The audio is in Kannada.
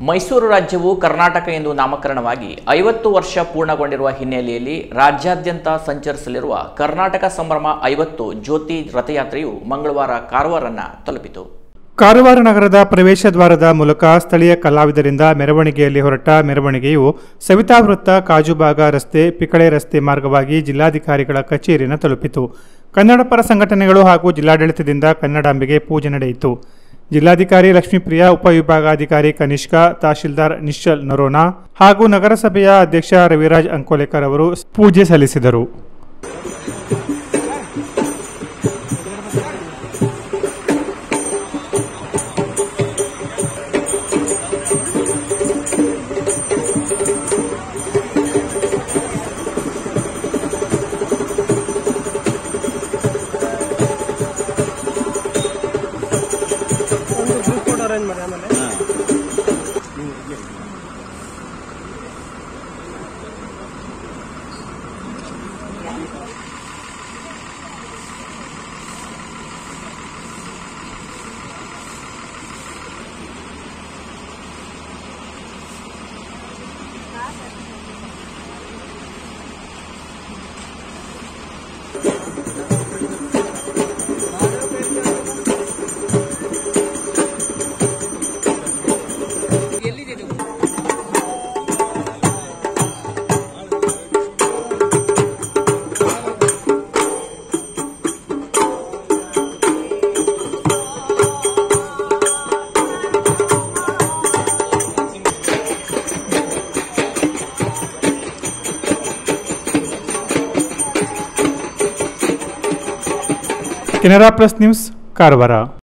ಮೈಸೂರು ರಾಜ್ಯವು ಕರ್ನಾಟಕ ಎಂದು ನಾಮಕರಣವಾಗಿ ಐವತ್ತು ವರ್ಷ ಪೂರ್ಣಗೊಂಡಿರುವ ಹಿನ್ನೆಲೆಯಲ್ಲಿ ರಾಜ್ಯಾದ್ಯಂತ ಸಂಚರಿಸಲಿರುವ ಕರ್ನಾಟಕ ಸಂಭ್ರಮ ಐವತ್ತು ಜ್ಯೋತಿ ರಥಯಾತ್ರೆಯು ಮಂಗಳವಾರ ಕಾರವಾರನ್ನ ತಲುಪಿತು ಕಾರವಾರ ನಗರದ ಪ್ರವೇಶ ದ್ವಾರದ ಮೂಲಕ ಸ್ಥಳೀಯ ಕಲಾವಿದರಿಂದ ಮೆರವಣಿಗೆಯಲ್ಲಿ ಹೊರಟ ಮೆರವಣಿಗೆಯು ಸವಿತಾ ವೃತ್ತ ಕಾಜುಬಾಗ ರಸ್ತೆ ಪಿಕಳೆ ರಸ್ತೆ ಮಾರ್ಗವಾಗಿ ಜಿಲ್ಲಾಧಿಕಾರಿಗಳ ಕಚೇರಿಯನ್ನು ತಲುಪಿತು ಕನ್ನಡ ಪರ ಸಂಘಟನೆಗಳು ಹಾಗೂ ಜಿಲ್ಲಾಡಳಿತದಿಂದ ಕನ್ನಡಾಂಬೆಗೆ ಪೂಜೆ ನಡೆಯಿತು ಜಿಲ್ಲಾಧಿಕಾರಿ ಲಕ್ಷ್ಮೀಪ್ರಿಯಾ ಉಪವಿಭಾಗಾಧಿಕಾರಿ ಕನಿಷ್ಕಾ ತಹಶೀಲ್ದಾರ್ ನಿಶ್ಚಲ್ ನರೋನಾ ಹಾಗೂ ನಗರಸಭೆಯ ಅಧ್ಯಕ್ಷ ರವಿರಾಜ್ ಅಂಕೋಲೆಕರ್ ಅವರು ಪೂಜೆ ಸಲ್ಲಿಸಿದರು ಒಂದು ಗ್ರೂಪ್ ಫೋಟೋ ಅರೇಂಜ್ ಮಾಡಿ ಆಮೇಲೆ ಕೆನರಾ ಪ್ಲಸ್ ನ್ಯೂಸ್ ಕಾರವಾರ